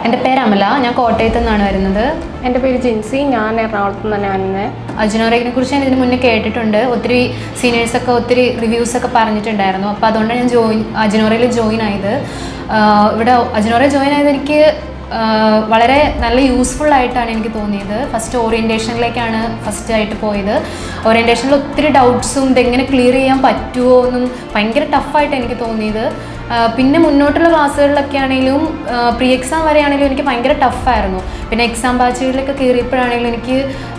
എൻ്റെ പേര് അമല ഞാൻ കോട്ടയത്തു നിന്നാണ് വരുന്നത് എൻ്റെ പേര് ജിൻസി ഞാൻ എറണാകുളത്ത് നിന്ന് തന്നെയാണ് വരുന്നത് അജിനോറേക്കിനെ കുറിച്ച് ഞാൻ ഇതിന് മുന്നേ കേട്ടിട്ടുണ്ട് ഒത്തിരി സീനിയേഴ്സൊക്കെ ഒത്തിരി റിവ്യൂസ് ഒക്കെ പറഞ്ഞിട്ടുണ്ടായിരുന്നു അപ്പോൾ അതുകൊണ്ടാണ് ഞാൻ ജോയിൻ അജിനോറയിൽ ജോയിൻ ആയത് ആഹ് ഇവിടെ അജിനോറ ജോയിൻ ആയത് എനിക്ക് ആഹ് വളരെ നല്ല യൂസ്ഫുൾ ആയിട്ടാണ് എനിക്ക് തോന്നിയത് ഫസ്റ്റ് ഓറിയൻറ്റേഷനിലേക്കാണ് ഫസ്റ്റ് ആയിട്ട് പോയത് ഓറിയൻറ്റേഷനിൽ ഒത്തിരി ഡൗട്ട്സും ഇതെങ്ങനെ ക്ലിയർ ചെയ്യാൻ പറ്റുമോ എന്നും ഭയങ്കര ടഫായിട്ട് എനിക്ക് തോന്നിയത് ആഹ് പിന്നെ മുന്നോട്ടുള്ള ക്ലാസ്സുകളിലൊക്കെ ആണെങ്കിലും പ്രീ എക്സാം വരെ ആണെങ്കിലും എനിക്ക് ഭയങ്കര ടഫായിരുന്നു പിന്നെ എക്സാം ബാച്ചുകളിലൊക്കെ കയറിയപ്പോഴാണെങ്കിലും എനിക്ക്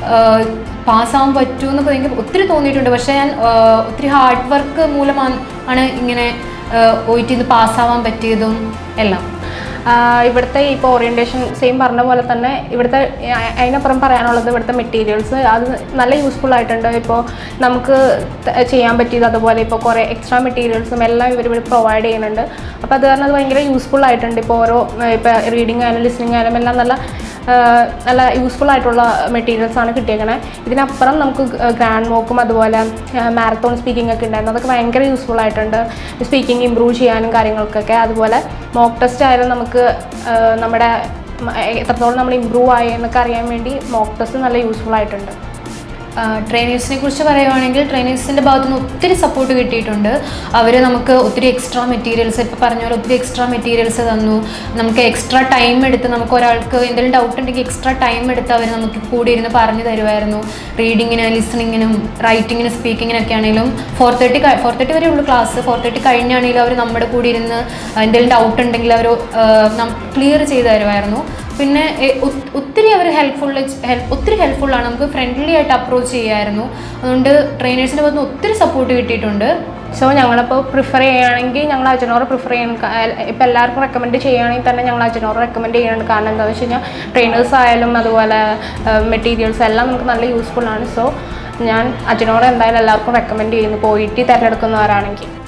പാസ്സാവാൻ പറ്റുമെന്നൊക്കെ എനിക്ക് ഒത്തിരി തോന്നിയിട്ടുണ്ട് പക്ഷേ ഞാൻ ആഹ് ഒത്തിരി ഹാർഡ് വർക്ക് മൂലമാണ് ആണ് ഇങ്ങനെ ഒ ടി പാസ്സാവാൻ പറ്റിയതും എല്ലാം ആഹ് ഇവിടുത്തെ ഇപ്പോൾ ഓറിയൻറ്റേഷൻ സെയിം പറഞ്ഞ പോലെ തന്നെ ഇവിടുത്തെ അ- അതിനപ്പുറം പറയാനുള്ളത് ഇവിടുത്തെ മെറ്റീരിയൽസ് അത് നല്ല യൂസ്ഫുൾ ആയിട്ടുണ്ട് ഇപ്പോൾ നമുക്ക് ത- ചെയ്യാൻ പറ്റിയത് അതുപോലെ ഇപ്പോൾ കുറേ എക്സ്ട്രാ മെറ്റീരിയൽസും എല്ലാം ഇവർ ഇവിടെ പ്രൊവൈഡ് ചെയ്യുന്നുണ്ട് അപ്പോൾ അത് കാരണം അത് ഭയങ്കര യൂസ്ഫുൾ ആയിട്ടുണ്ട് ഇപ്പോൾ ഓരോ ഇപ്പോൾ റീഡിങ് ആയാലും ലിസണിങ് ആയാലും എല്ലാം നല്ല ആഹ് നല്ല യൂസ്ഫുൾ ആയിട്ടുള്ള മെറ്റീരിയൽസ് ആണ് കിട്ടിയേക്കണേ ഇതിനപ്പുറം നമുക്ക് ഗ്രാൻഡ് മോക്കും അതുപോലെ മാരത്തോൺ സ്പീക്കിംഗ് ഒക്കെ ഉണ്ടായിരുന്നു അതൊക്കെ ഭയങ്കര യൂസ്ഫുൾ ആയിട്ടുണ്ട് സ്പീക്കിംഗ് ഇമ്പ്രൂവ് ചെയ്യാനും കാര്യങ്ങൾക്കൊക്കെ അതുപോലെ മോക്ക് ടെസ്റ്റ് ആയാലും നമുക്ക് ആഹ് നമ്മുടെ മ- എത്രത്തോളം നമ്മൾ ഇമ്പ്രൂവ് ആയി എന്നൊക്കെ അറിയാൻ വേണ്ടി മോക്ക് ടെസ്റ്റ് നല്ല യൂസ്ഫുൾ ആയിട്ടുണ്ട് ട്രെയിനേഴ്സിനെ കുറിച്ച് പറയുവാണെങ്കിൽ ട്രെയിനേഴ്സിൻ്റെ ഭാഗത്തു നിന്ന് ഒത്തിരി സപ്പോർട്ട് കിട്ടിയിട്ടുണ്ട് അവർ നമുക്ക് ഒത്തിരി എക്സ്ട്രാ മെറ്റീരിയൽസ് ഇപ്പോൾ പറഞ്ഞ പോലെ ഒത്തിരി എക്സ്ട്രാ മെറ്റീരിയൽസ് തന്നു നമുക്ക് എക്സ്ട്രാ ടൈം എടുത്ത് നമുക്ക് ഒരാൾക്ക് എന്തെങ്കിലും ഡൗട്ട് ഉണ്ടെങ്കിൽ എക്സ്ട്രാ ടൈം എടുത്ത് അവർ നമുക്ക് കൂടി ഇരുന്ന് പറഞ്ഞു തരുമായിരുന്നു റീഡിങ്ങിന് ലിസണിങ്ങിനും റൈറ്റിങ്ങിനും സ്പീക്കിങ്ങിനൊക്കെ ആണെങ്കിലും ഫോർ തേർട്ടി ഫോർ തേർട്ടി വരെ ഉള്ളൂ ക്ലാസ് ഫോർ തേർട്ടി കഴിഞ്ഞാണെങ്കിലും അവർ നമ്മുടെ കൂടി ഇരുന്ന് എന്തെങ്കിലും ഡൗട്ട് ഉണ്ടെങ്കിൽ അവർ ക്ലിയർ ചെയ്ത് തരുമായിരുന്നു പിന്നെ എ- ഒ- ഒത്തിരി അവർ ഹെൽപ്ഫുൾ ഹെൽപ്പ് ഒത്തിരി ഹെൽപ്ഫുള്ളാണ് നമുക്ക് ഫ്രണ്ട്ലി ആയിട്ട് അപ്രോച്ച് ചെയ്യായിരുന്നു അതുകൊണ്ട് ട്രെയിനേഴ്സിൻ്റെ ഭാഗത്ത് നിന്ന് ഒത്തിരി സപ്പോർട്ട് കിട്ടിയിട്ടുണ്ട് സോ ഞങ്ങളിപ്പോൾ പ്രിഫർ ചെയ്യുകയാണെങ്കിൽ ഞങ്ങൾ അജനോറ് പ്രിഫർ ചെയ്യണം ഇപ്പോൾ എല്ലാവർക്കും റെക്കമെൻഡ് ചെയ്യുകയാണെങ്കിൽ തന്നെ ഞങ്ങൾ അജനോറ് റെക്കമെൻഡ് ചെയ്യുന്നുണ്ട് കാരണം എന്താണെന്ന് വെച്ച് കഴിഞ്ഞാൽ ട്രെയിനേഴ്സ് ആയാലും അതുപോലെ മെറ്റീരിയൽസ് എല്ലാം നമുക്ക് നല്ല യൂസ്ഫുൾ ആണ് സോ ഞാൻ അജനോറ് എന്തായാലും എല്ലാവർക്കും റെക്കമെൻഡ് ചെയ്യുന്നു പോയിട്ട് തിരഞ്ഞെടുക്കുന്നവരാണെങ്കിൽ